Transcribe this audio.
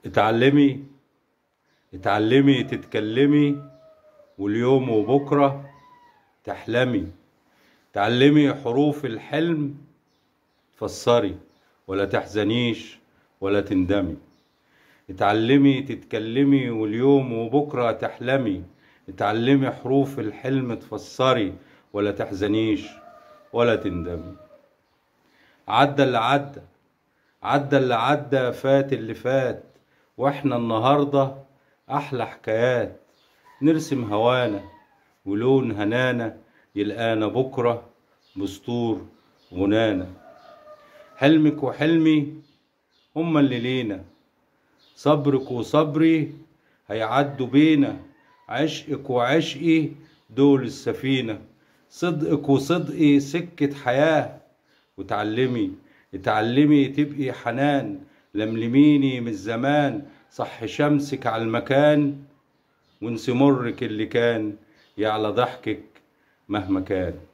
اتعلمي اتعلمي تتكلمي واليوم وبكرة تحلمي تعلمي حروف الحلم تفسري ولا تحزنيش ولا تندمي اتعلمي تتكلمي واليوم وبكرة تحلمي اتعلمي حروف الحلم تفسري ولا تحزنيش ولا تندمي عدى اللي عدى عدى اللي عدى فات اللي فات واحنا النهاردة احلى حكايات نرسم هوانا ولون هنانا يلقانا بكرة بسطور غنانا حلمك وحلمي هما اللي لينا صبرك وصبري هيعدوا بينا عشقك وعشقي دول السفينة صدقك وصدقي سكة حياة وتعلمي اتعلمي تبقي حنان لملميني من الزمان صح شمسك على المكان وانسي مرك اللي كان يعلى ضحكك مهما كان